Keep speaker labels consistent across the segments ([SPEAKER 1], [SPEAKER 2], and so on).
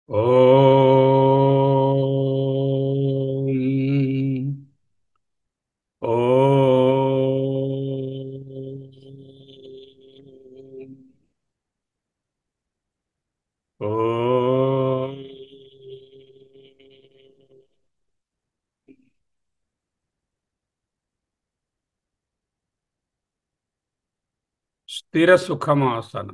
[SPEAKER 1] ఓం ఓం ఓం స్థిర సుఖమాసనం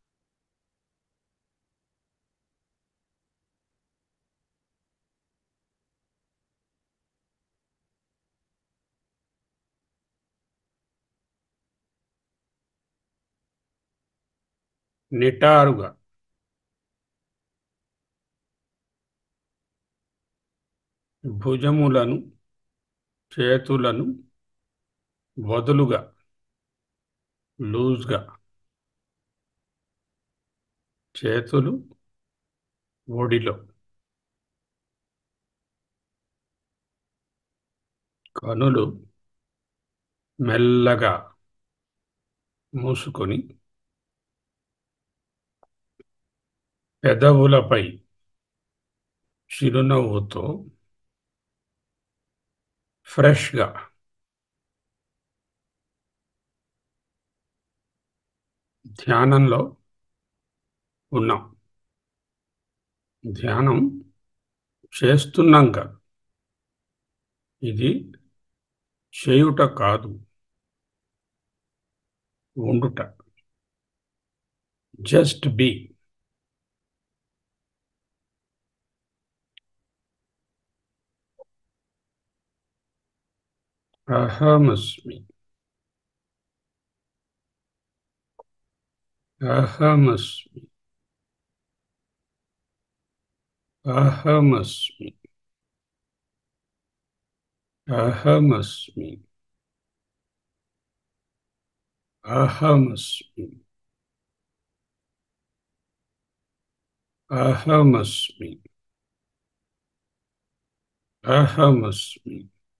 [SPEAKER 1] నిటారుగా భుజములను చేతులను వదులుగా లూజ్గా చేతులు ఒడిలో కనులు మెల్లగా మూసుకొని పెదవులపై చిరునవ్వుతో ఫ్రెష్గా ధ్యానంలో ఉన్నాం ధ్యానం చేస్తున్నాం కాదు ఇది చేయుట కాదు ఉండుట జస్ట్ బీ అహమస్మి అహమస్మి అహమస్మి అహమస్మి అహమస్మి అహమస్మి అహమస్మి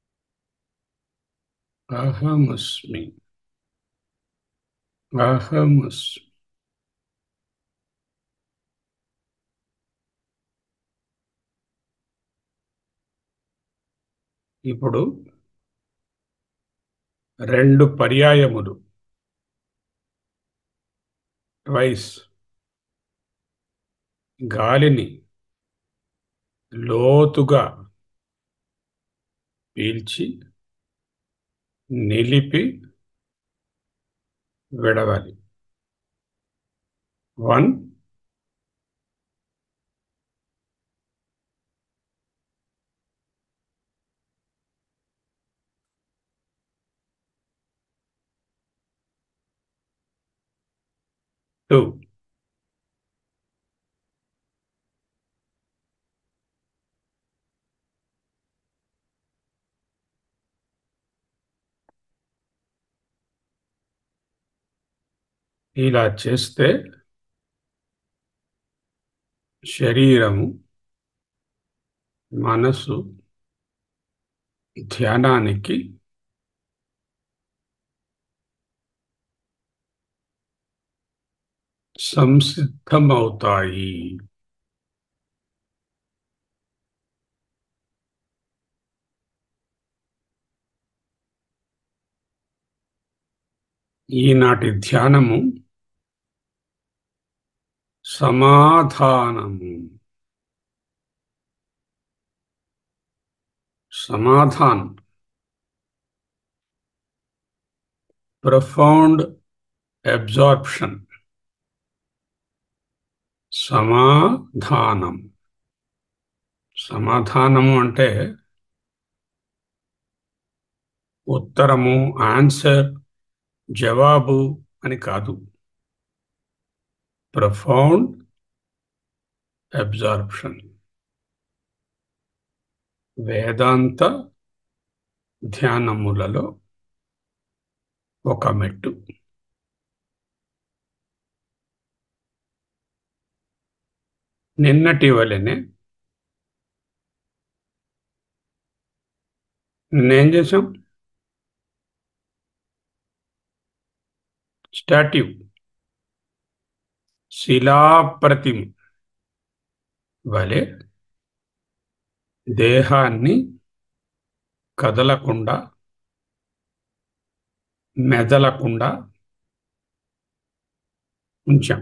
[SPEAKER 1] అహమస్మి అహమస్మి ఇప్పుడు రెండు పర్యాయములు ట్వైస్ గాలిని లోతుగా పీల్చి నిలిపి విడవాలి వన్ టూ ఇలా చేస్తే శరీరము మనసు ధ్యానానికి సంసిద్ధమవుతాయి ఈనాటి ధ్యానము సమాధానము సమాధానం ప్రొఫౌండ్ అబ్జార్ప్షన్ సమాధానం సమాధానము అంటే ఉత్తరము ఆన్సర్ జవాబు అని కాదు ప్రొఫౌండ్ అబ్జార్ప్షన్ వేదాంత ధ్యానములలో ఒక మెట్టు నిన్నటి వలనే నిన్నేం చేసాం స్టాట్యూ శిలాప్రతిమ వలె దేహాన్ని కదలకుండా మెదలకుండా ఉంచాం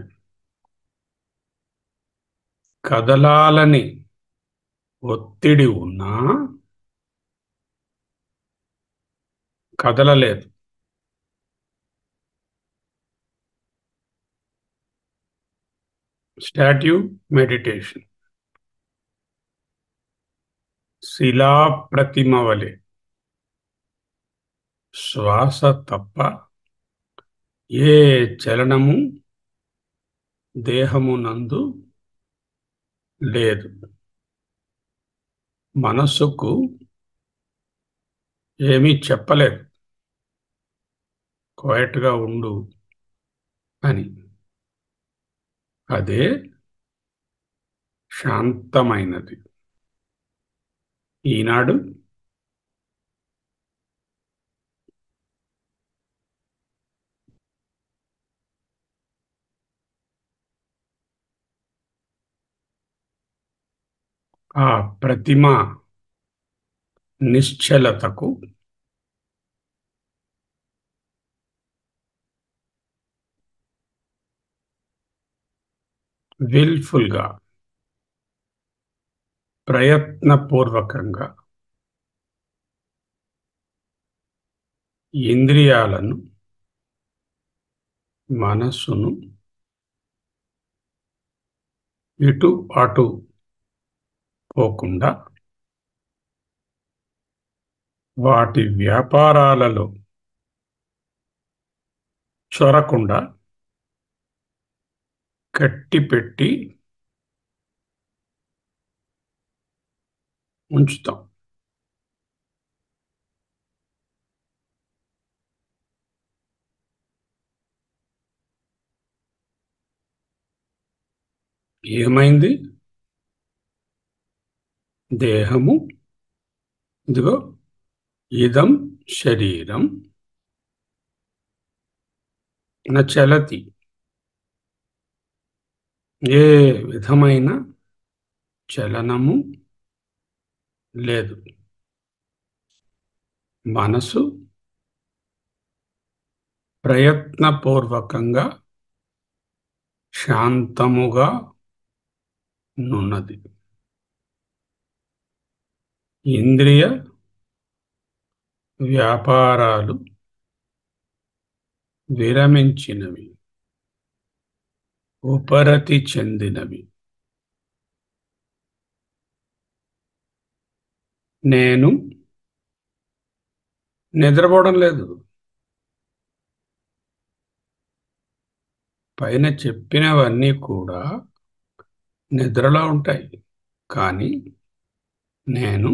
[SPEAKER 1] కదలాలని ఒత్తిడి ఉన్నా కదలలేదు స్టాట్యూ మెడిటేషన్ శిలాప్రతిమ వలె శ్వాస తప్ప ఏ చలనము దేహమునందు లేదు మనస్సుకు ఏమీ చెప్పలేదు క్వైట్గా ఉండు అని అదే శాంతమైనది ఈనాడు ఆ ప్రతిమ నిశ్చలతకు విల్ఫుల్గా ప్రయత్నపూర్వకంగా ఇంద్రియాలను మనస్సును ఇటు అటు పోకుండా వాటి వ్యాపారాలలో చొరకుండా కట్టిపెట్టి ఉంచుతాం ఏమైంది దేహము ఇదిగో ఇదం శరీరం నచలతి ఏ విధమైన చలనము లేదు మనసు ప్రయత్నపూర్వకంగా శాంతముగా నున్నది ఇంద్రియ వ్యాపారాలు విరమించినవి ఉపరతి చెందినవి నేను నిద్రపోవడం లేదు పైన చెప్పినవన్నీ కూడా నిద్రలో ఉంటాయి కానీ నేను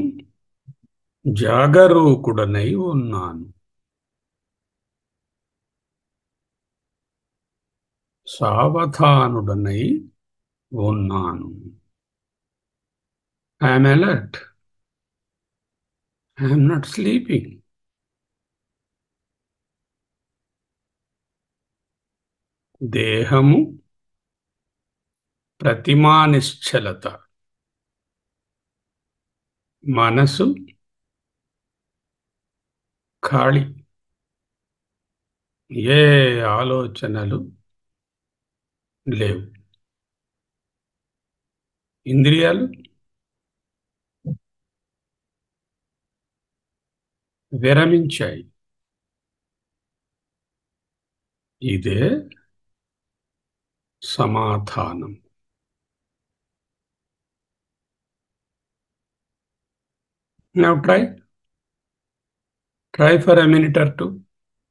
[SPEAKER 1] జాగరూకుడనై ఉన్నాను సావధానుడనై ఉన్నాను I'm alert I'm not sleeping దేహము ప్రతిమా నిశ్చలత మనసు ఖాళీ ఏ ఆలోచనలు లేవు ఇంద్రియాలు విరమించాయి ఇదే సమాధానం Now try. Try for a minute or two.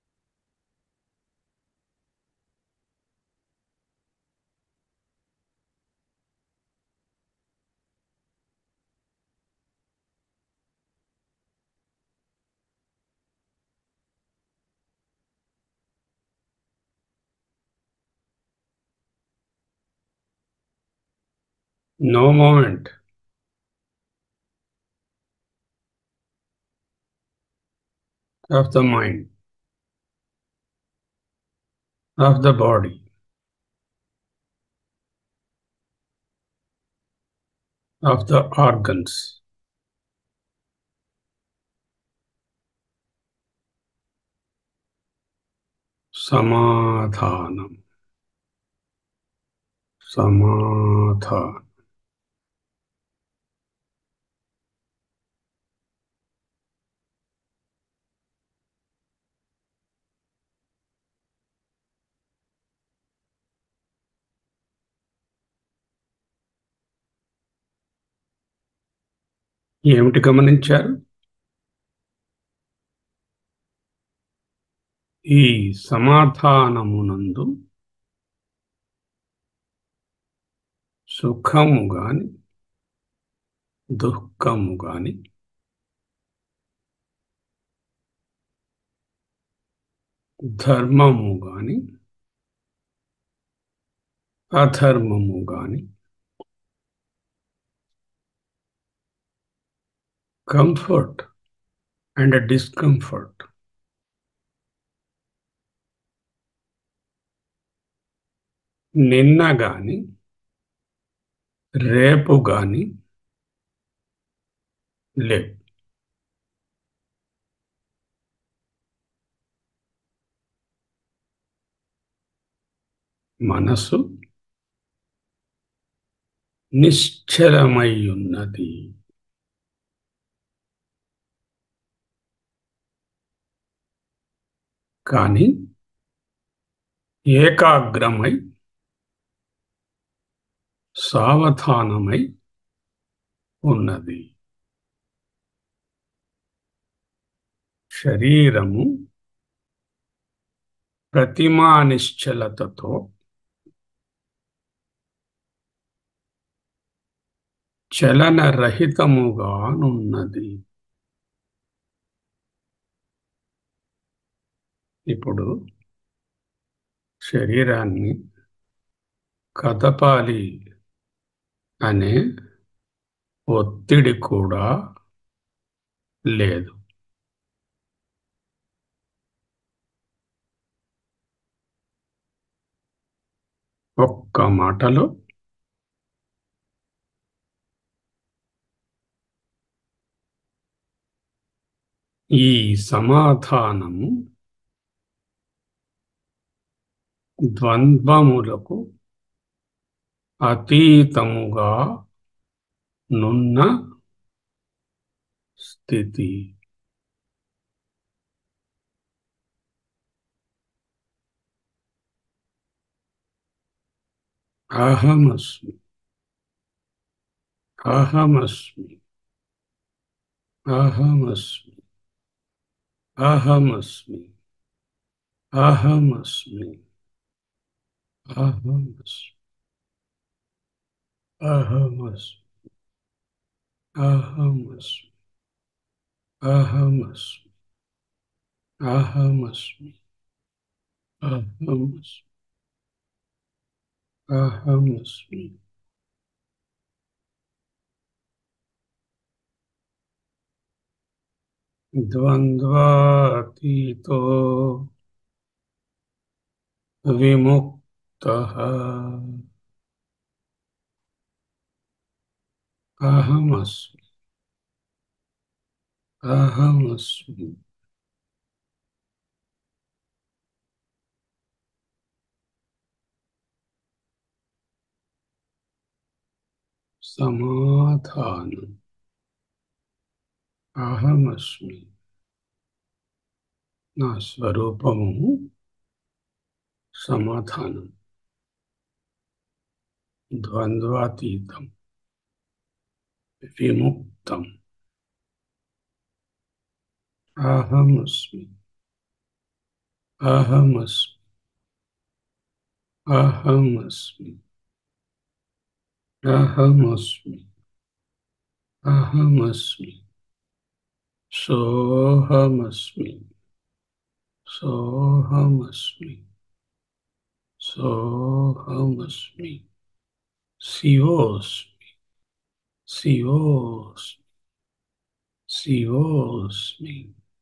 [SPEAKER 1] No moment. of the mind, of the body. of the organs. సమాధానం సమాధానం ఏమిటి గమనించారు ఈ సమాధానమునందు సుఖము గాని దుఃఖము గాని ధర్మము గాని అధర్మము గాని కంఫర్ట్ అండ్ డిస్కంఫర్ట్ నిన్న గాని రేపు గాని లేవు మనసు నిశ్చలమై ఉన్నది కానీ ఏకాగ్రమై సావధానమై ఉన్నది శరీరము ప్రతిమా నిశ్చలతతో చలనరహితముగానున్నది ఇప్పుడు శరీరాన్ని కదపాలి అనే ఒత్తిడి కూడా లేదు ఒక్క మాటలో ఈ సమాధానము ద్వంద్వములకు అతీతముగా నున్న స్థితి అహమస్మి అహమస్మి అహమస్మి అహమస్మి అహమస్మి అహమస్మి అహమస్మి అహమస్మి అహమస్మి అహమస్మి అహమస్మి అహమస్మి ద్వంద్వాతీతో విముక్త అహమస్మి అహమస్మి సమాధానం అహమస్మి నా స్వరూపము సమాధానం ద్వంద్వాతీతం విముక్తం అహమస్మి అహమస్మి అహమస్మి అహమస్మి అహమస్మి సోహమస్మి సోహమస్మి సోహమస్మి శివోస్మి శివోస్మి శివోస్మి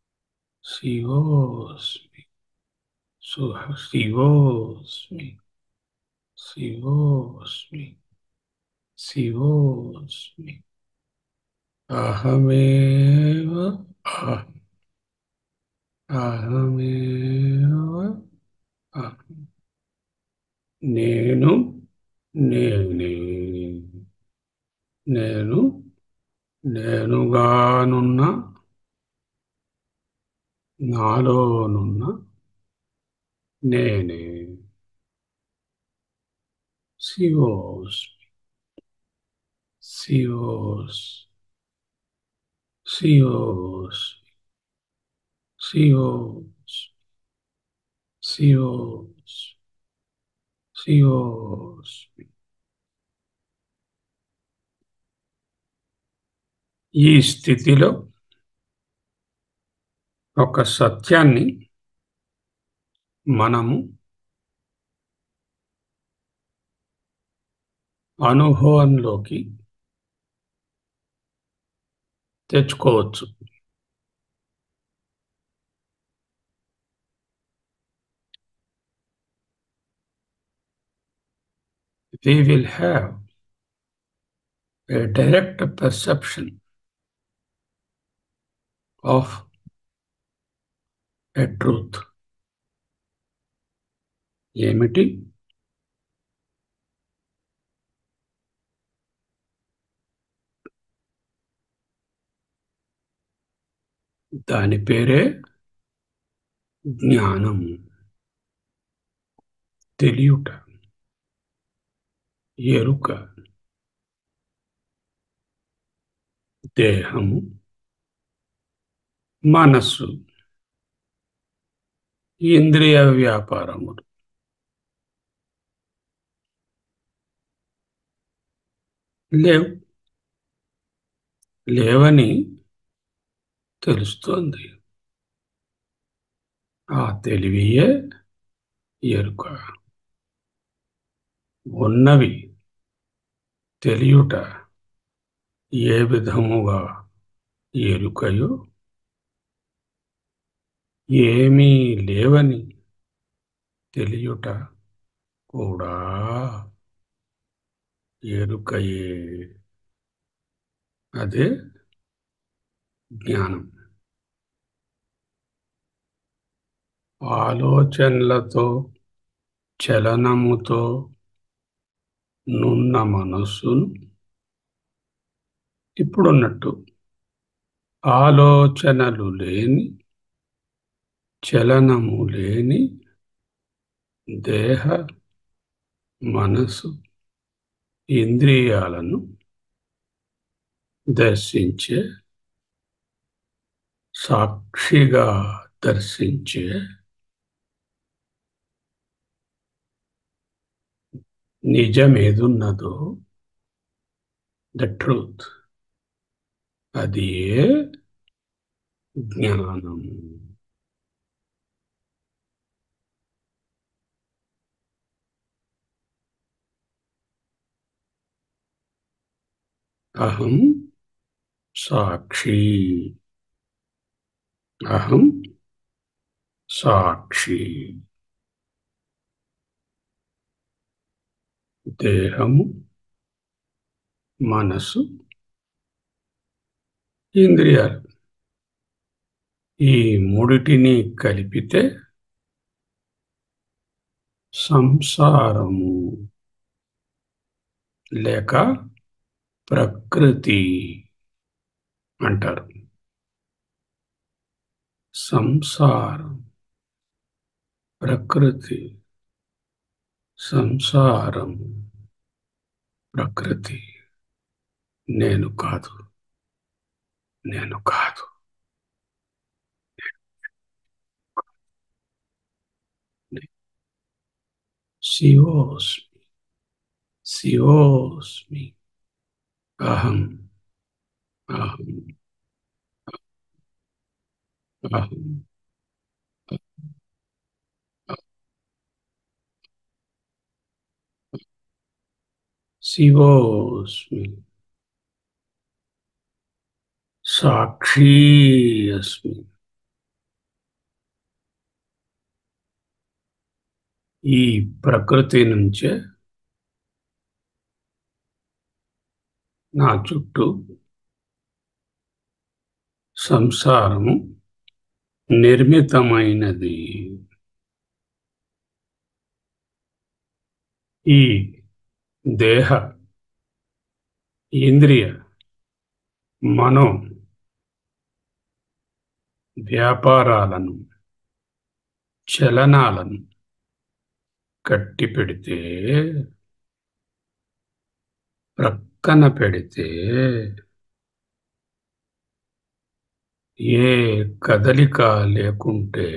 [SPEAKER 1] శివోస్మి సుహ శివోస్మి శివోస్మి శివోస్మి అహమేవ అహం అహమేవ అహం నేను నేనే నేను నేనుగానున్న నాలోనున్న నేనే శివోస్మి శివోస్ శివోస్ శివోస్ శివోస్ శివోస్మి ఈ స్థితిలో ఒక సత్యాన్ని మనము అనుభవంలోకి తెచ్చుకోవచ్చు we will have a direct perception of a truth. ఏమిటి దాని పేరే జ్ఞానం తెలియుట ఎరుక దేహము మనస్సు ఇంద్రియ వ్యాపారములు లేవు లేవని తెలుస్తోంది ఆ తెలివియే ఎరుక ఉన్నవి తెలియుట ఏ విధముగా ఎరుకయో ఏమీ లేవని తెలియుట కూడా ఎరుకయే అదే జ్ఞానం ఆలోచనలతో చలనముతో నున్న మనస్సును ఇప్పుడున్నట్టు ఆలోచనలు లేని చలనము లేని దేహ మనసు ఇంద్రియాలను దర్శించే సాక్షిగా దర్శించే నిజమేదున్నదో ద ట్రూత్ అది ఏ జ్ఞానం అహం సాక్షి అహం సాక్షి దేహము మనసు ఇంద్రియాలు ఈ మూడిటిని కలిపితే సంసారము లేక ప్రకృతి అంటారు సంసారం ప్రకృతి సంసారం ప్రకృతి నేను కాదు నేను కాదు శివోస్మి శివోస్మి అహం అహం అహం శివోస్మి సాక్షి అస్మి ఈ ప్రకృతి నుంచే నా చుట్టూ సంసారము నిర్మితమైనది ఈ దేహ ఇంద్రియ మనో వ్యాపారాలను చలనాలను కట్టిపెడితే ప్రక్కన పెడితే ఏ కదలిక లేకుంటే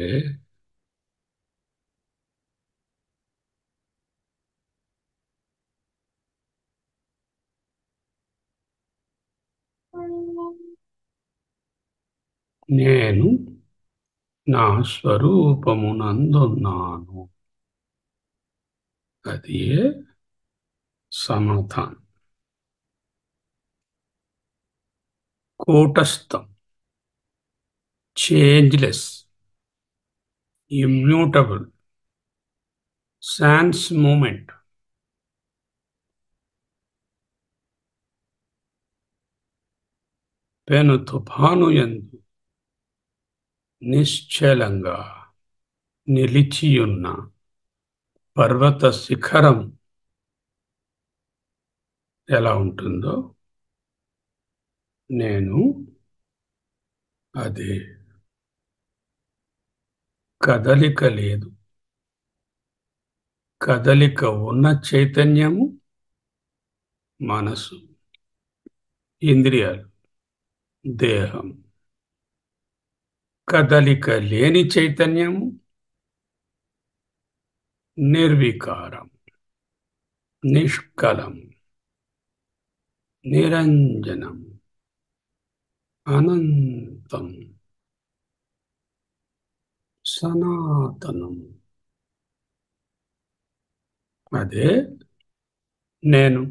[SPEAKER 1] నేను నా స్వరూపమునందున్నాను అది సమాధానం కూటస్థం చేంజ్లెస్ ఇమ్యూటబుల్ సాన్స్ మూమెంట్ పెను తుఫాను ఎందు నిశ్చలంగా నిలిచియున్న పర్వత శిఖరం ఎలా ఉంటుందో నేను అదే కదలిక లేదు కదలిక ఉన్న చైతన్యము మనసు ఇంద్రియాలు దేహం కదలిక లేని చైతన్యము నిర్వికారం నిష్కలం నిరంజనం అనంతం సనాతనం అదే నేను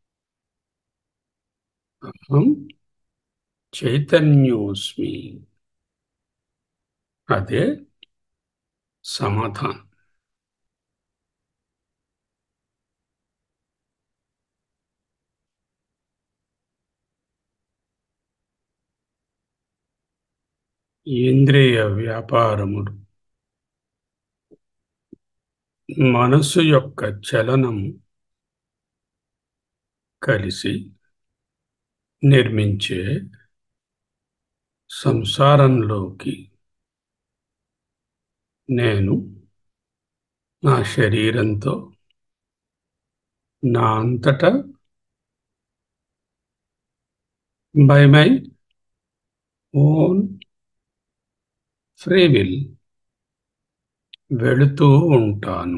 [SPEAKER 1] అహం చైతన్యోస్మి అదే సమాధానం ఇంద్రియ వ్యాపారములు మనసు యొక్క చలనం కలిసి నిర్మించే సంసారంలోకి నేను నా శరీరంతో నా అంతటా by my own free will వెళుతూ ఉంటాను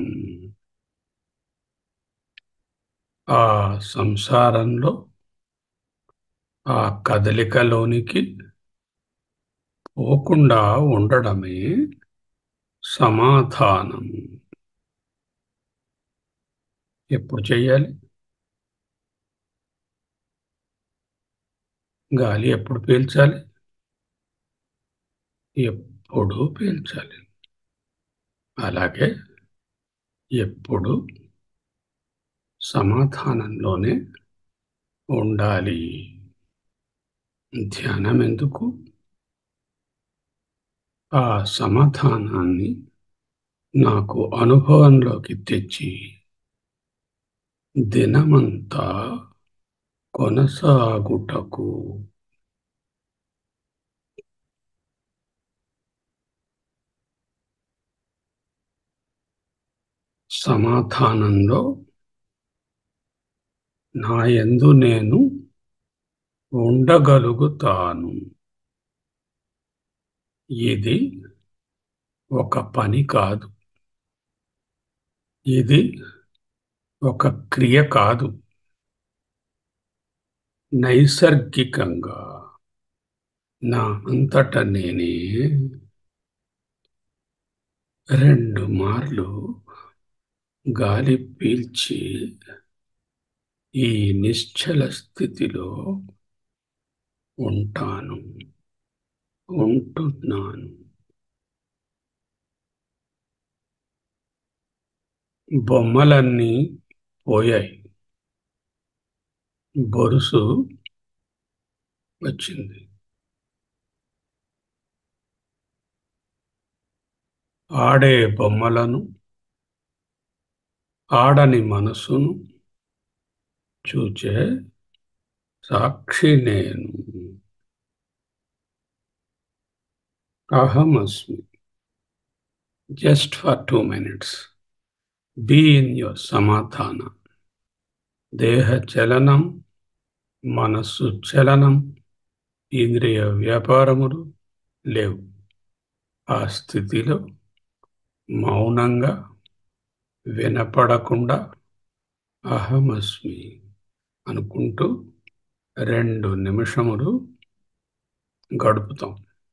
[SPEAKER 1] ఆ సంసారంలో ఆ కదలికలోనికి పోకుండా ఉండడమే సమాధానం ఎప్పుడు చెయ్యాలి గాలి ఎప్పుడు పీల్చాలి ఎప్పుడు పీల్చాలి అలాగే ఎప్పుడు సమాధానంలోనే ఉండాలి ధ్యానం ఎందుకు ఆ సమాధానాన్ని నాకు అనుభవంలోకి తెచ్చి దినమంతా కొనసాగుటకు సమాధానంలో నా యందు నేను ఉండగలుగుతాను ఇది ఒక పని కాదు ఇది ఒక క్రియ కాదు నైసర్గికంగా నా అంతట నేనే రెండు మార్లు గాలి పీల్చి ఈ నిశ్చల స్థితిలో ఉంటాను ఉంటున్నాను బొమ్మలన్నీ పోయాయి బొరుసు వచ్చింది ఆడే బొమ్మలను ఆడని మనసును చూచే సాక్షి నేను అహమస్మి just for two minutes be in your సమాధాన దేహ చలనం మనస్సు చలనం ఇంద్రియ వ్యాపారములు లేవు ఆ స్థితిలో మౌనంగా వినపడకుండా అహమస్మి అనుకుంటూ రెండు నిమిషములు గడుపుతాం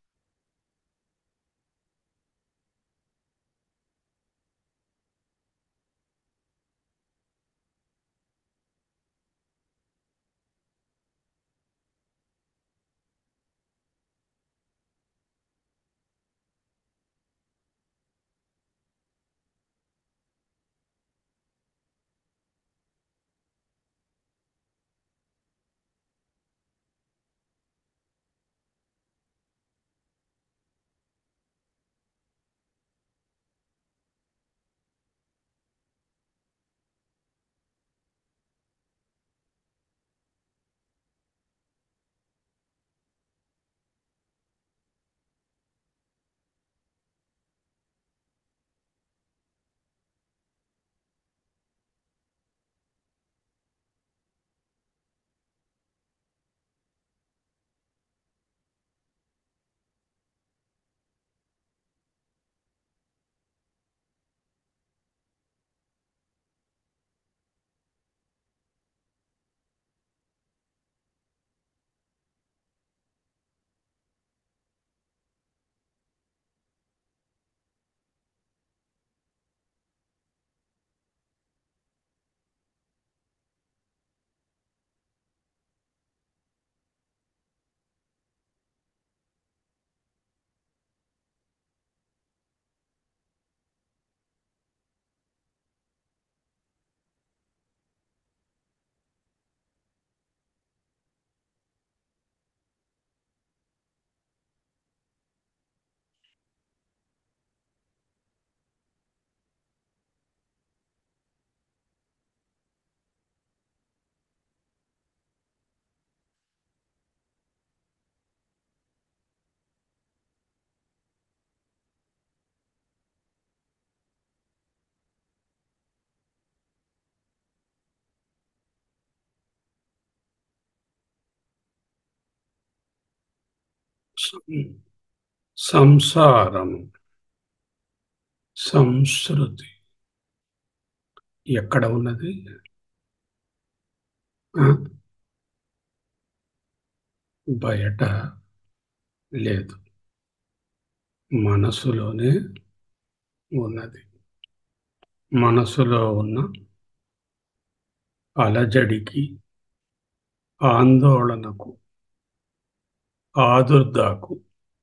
[SPEAKER 1] సం- సంసారము సంస్కృతి ఎక్కడ ఉన్నది ఆ? బయట లేదు మనసులోనే ఉన్నది మనసులో ఉన్న అలజడికి ఆందోళనకు ఆదుర్దాకు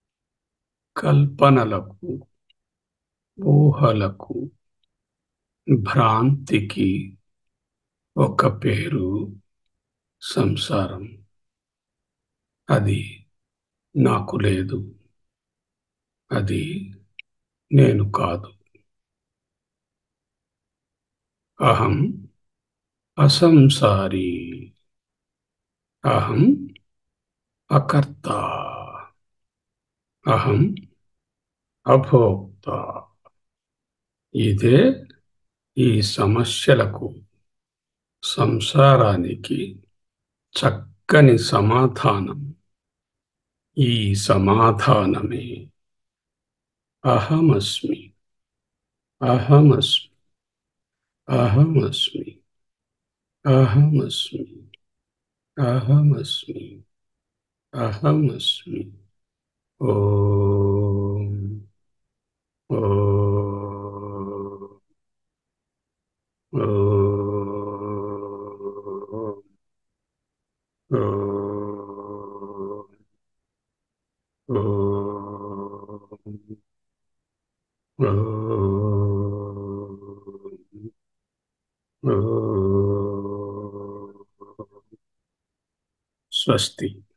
[SPEAKER 1] కల్పనలకు ఊహలకు భ్రాంతికి ఒక పేరు సంసారం అది నాకు లేదు అది నేను కాదు అహం అసంసారి అహం అకర్త అహం అభోక్త ఇదే ఈ సమస్యలకు సంసారానికి చక్కని సమాధానం ఈ సమాధానమే అహమస్మి అహమస్మి అహమస్మి అహమస్మి అహమస్మి అహమస్మి ఓం ఓం ఓం స్వస్తి